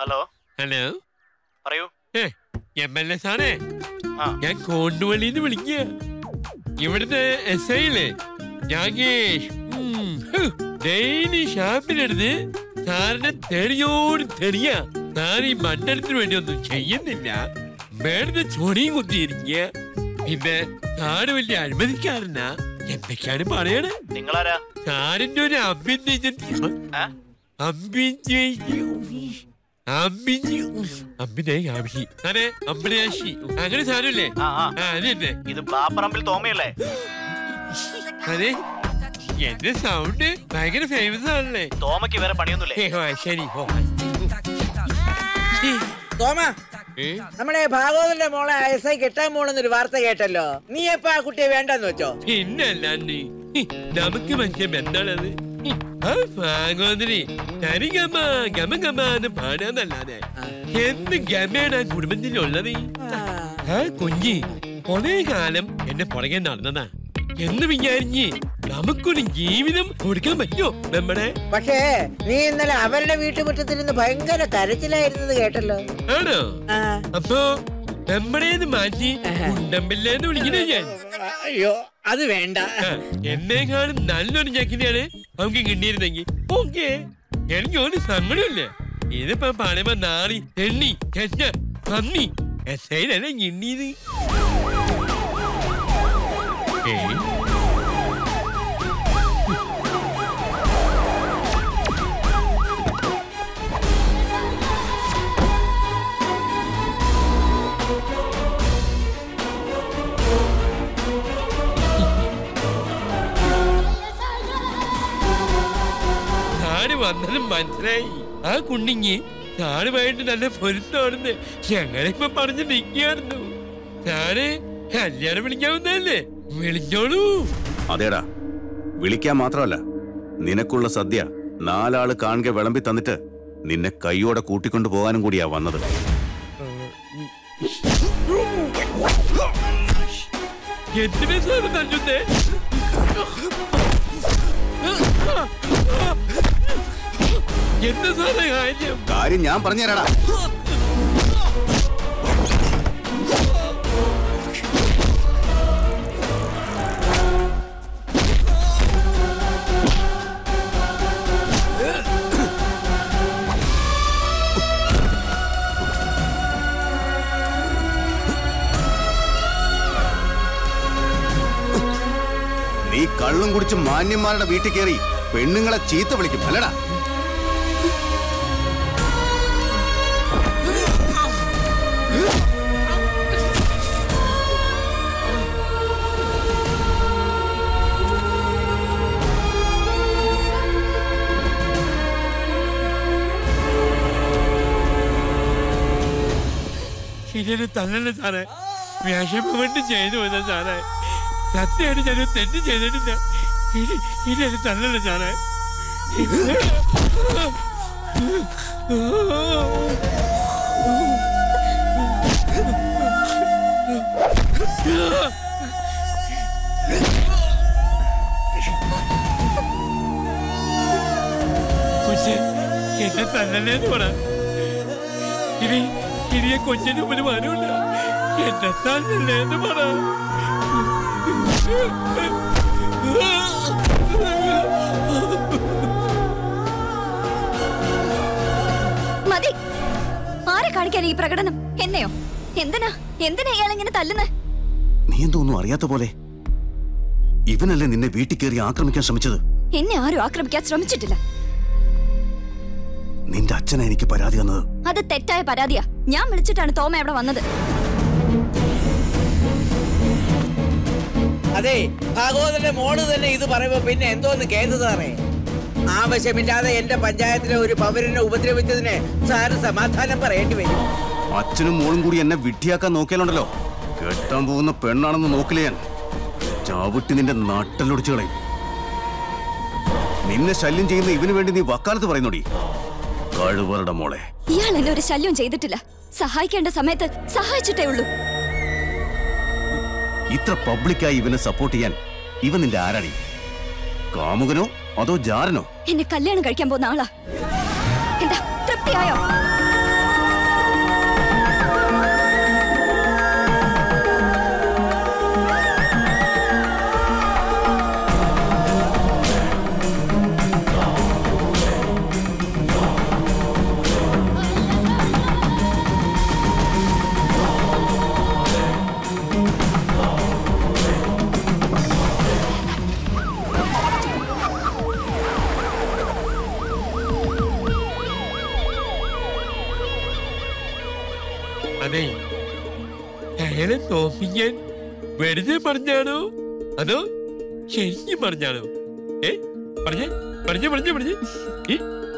Hello hello പറയൂ ഏ M L A സാറേ ആ ഞാൻ കോണ്ടുവള്ളിന്ന് വിളിക്കുക ഇവിടുത്തെ എസ് ഐയില്ലേ രാകേഷ് ഡെയിലി ഷാപ്പിനടുത്ത് സാറിനെ തെളിയോട് തെളിയ സാർ ഈ മണ്ഡലത്തിന് വേണ്ടി ഒന്നും ചെയ്യുന്നില്ല വേറെ ചൊറിയും കുത്തിയിരിക്കുക പിന്നെ സാറ് വലിയ അഴിമതിക്കാരനാ എന്തൊക്കെയാണ് പറയണേ നിങ്ങളാരാ സാറിന്റെ ഒരു അഭ്യന്തര ഏ? അതെ അമ്പലയാശി അങ്ങനെ സാരമില്ലേ ആ ആ ആ അതെ ഇത് ബാപ്പറമ്പിൽ തോമയല്ലേ അതെ എന്റെ സൗണ്ട് ഭയങ്കര ഫേമസ് ആണല്ലേ തോമയ്ക്ക് വേറെ പണിയൊന്നുമില്ലേ ഏ, ആ, ശരി ഓ. ശ്ശേ, തോമ ഏ? നമ്മുടെ ഭാഗവതന്റെ മോളെ എസ് ഐ കെട്ടാൻ പോണെന്നൊരു വാർത്ത കേട്ടല്ലോ നീ എപ്പ ആ കുട്ടിയെ വേണ്ടെന്ന് വെച്ചോ പിന്നല്ലാണ്ട് ഹി, നമുക്ക് പക്ഷെ എന്താണത് ഹി, ആ ഭാഗവതരി തരികമ്മ ഗമ ഗമ എന്ന് പാടാന്നല്ലാതെ എന്ത് ഗമയാണ് ആ കുടുംബത്തിലുള്ളത് ആ കുഞ്ഞി കൊറേ കാലം എന്നെ പുറകെ നടന്നതാ എന്ന് വിചാരിഞ്ഞ് നമുക്കൊരു ജീവിതം കൊടുക്കാൻ പറ്റുമോ നമ്മുടെ പക്ഷേ നീ ഇന്നലെ അവരുടെ വീട്ടുമുറ്റത്തിരുന്ന് ഭയങ്കര കരച്ചിലായിരുന്നത് കേട്ടല്ലോ ആണോ ആ. അപ്പൊ നമ്മുടേത് മാറ്റി ഉണ്ടമ്പില്ലേന്ന് വിളിക്കണേ ഞാൻ അയ്യോ അത് വേണ്ട ആ, എന്നെക്കാളും നല്ലൊരു ചക്കിനെയാണ് നമുക്ക് കിട്ടിയിരുന്നെങ്കിൽ ഓക്കെ എനിക്ക് ഒരു സങ്കടമില്ല ഇതിപ്പോ പറയുമ്പോ നാറി തെണ്ണി ചെറ്റ പന്നി എസ് ഐയിലല്ലേ കിട്ടിയത് ഏയ് താന് വന്നതും മനസ്സിലായി ആ കുണ്ടിങ്ങി താനുമായിട്ട് നല്ല പൊരുത്തമാണെന്ന് ഞങ്ങളിപ്പൊ പറഞ്ഞ് നിൽക്കുകയായിരുന്നു താന് കല്യാണം വിളിക്കാവുന്നതല്ലേ വിളിച്ചോളൂ അതേടാ വിളിക്കാൻ മാത്രമല്ല നിനക്കുള്ള സദ്യ നാലാള് കാണുക വിളമ്പി തന്നിട്ട് നിന്നെ കൈയോടെ കൂട്ടിക്കൊണ്ടു പോകാനും കൂടിയാ വന്നത് എന്തിനാ സാറ് തല്ലുന്നേ എന്താ സാറേ കാര്യം കാര്യം ഞാൻ പറഞ്ഞുതരാടാ നീ കള്ളും കുടിച്ച് മാന്യന്മാരുടെ വീട്ടിൽ കയറി പെണ്ണുങ്ങളെ ചീത്ത വിളിക്കും അല്ലടാ ഇതൊരു തള്ളല്ല സാറേ വിഷമം കൊണ്ട് ചെയ്തു വന്ന സാറേ സത്യമായിട്ട് ഞാനൊരു തെറ്റ് ചെയ്തിട്ടില്ല ഇത് ഇതൊരു തള്ളല്ല സാറേ കൊച്ചെ എന്നെ തന്നല്ലേന്ന് പറ ഇനി ഇനിയെ കൊച്ചിന് ഒരു മാനമില്ല എന്നെ തന്നല്ലേന്ന് പറ മതി ആരെ കാണിക്കാൻ ഈ പ്രകടനം എന്നെയോ എന്തിനാ എന്തിനാ ഇയാൾ ഇങ്ങനെ തല്ലുന്നത് നീ എന്തോന്നും അറിയാത്ത പോലെ ഇവനല്ലേ നിന്നെ വീട്ടിൽ കയറി ആക്രമിക്കാൻ ശ്രമിച്ചത് എന്നെ ആരും ആക്രമിക്കാൻ ശ്രമിച്ചിട്ടില്ല നിന്റെ അച്ഛനാ എനിക്ക് പരാതി തന്നത് അത് തെറ്റായ പരാതിയാ ഞാൻ വിളിച്ചിട്ടാണ് തോമ അവിടെ വന്നത് അതെ ഭാഗവതന്റെ മോള് തന്നെ ഇത് പറയുമ്പോ പിന്നെ എന്തോന്ന് കേസ് സാറേ ആവശ്യമില്ലാതെ എന്റെ പഞ്ചായത്തിലെ ഒരു പൗരനെ ഉപദ്രവിച്ചതിന് സാറ് സമാധാനം പറയേണ്ടി വരും അച്ഛനും മോളും കൂടി എന്നെ വിഡ്ഢിയാക്കാൻ നോക്കിയാലുണ്ടല്ലോ കെട്ടാൻ പോകുന്ന പെണ്ണാണെന്ന് നോക്കില്ല ഞാൻ ചാവിട്ടി നിന്റെ നട്ടലൊടിച്ചു കളയും നിന്നെ ശല്യം ചെയ്യുന്ന ഇവന് വേണ്ടി നീ വക്കാലത്ത് പറയുന്നോടി കഴിവറുടെ മോളെ ഇയാൾ എന്നെ ഒരു ശല്യം ചെയ്തിട്ടില്ല സഹായിക്കേണ്ട സമയത്ത് സഹായിച്ചിട്ടേ ഉള്ളൂ ഇത്ര പബ്ലിക്കായി ഇവനെ സപ്പോർട്ട് ചെയ്യാൻ ഇവൻ നിന്റെ ആരാടി കാമുകനോ അതോ ജാരനോ എന്നെ കല്യാണം കഴിക്കാൻ പോകുന്ന ആളാ എന്താ തൃപ്തിയായോ അതെ അയാളെ തോപ്പിക്കാൻ വെറുതെ പറഞ്ഞാണോ അതോ ശരിക്കും പറഞ്ഞാണോ ഏ പറഞ്ഞേ പറഞ്ഞേ പറഞ്ഞേ പറഞ്ഞേ ഏ?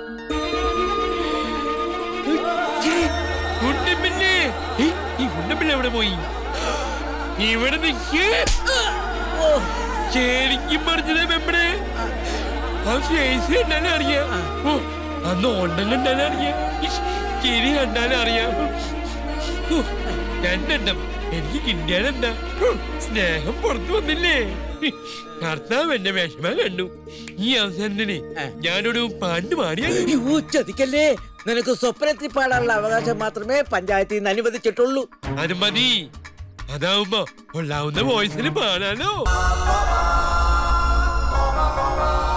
ഛേ, ഗുണ്ടമ്പില്ലേ ഏ, ഈ ഗുണ്ടമ്പിള്ള എവിടെ പോയി ഇവിടെ നിൽക്കേ ഓ ശരിക്കും പറഞ്ഞതേ മെമ്പടെ ആ ഫേസ് കണ്ടാലും അറിയാം ഓ അന്ന് ഓണ്ടം കണ്ടാലും അറിയാം ചിരി കണ്ടാലും അറിയാം ഓ, രണ്ടെണ്ണം എനിക്ക് കിട്ടിയാലെന്താ ഓ, സ്നേഹം പുറത്തു വന്നില്ലേ കർത്താവ് എന്റെ വിഷമം കണ്ടു ഈ അവസരത്തിന് ഞാനൊരു പാണ്ട് പാടിയാണ് അയ്യോ, ചതിക്കല്ലേ നിനക്ക് സ്വപ്നത്തിൽ പാടാനുള്ള അവകാശം മാത്രമേ പഞ്ചായത്തിൽ നിന്ന് അനുവദിച്ചിട്ടുള്ളൂ അത് മതി അതാവുമ്പോ കൊള്ളാവുന്ന വോയിസിന് പാടാലോ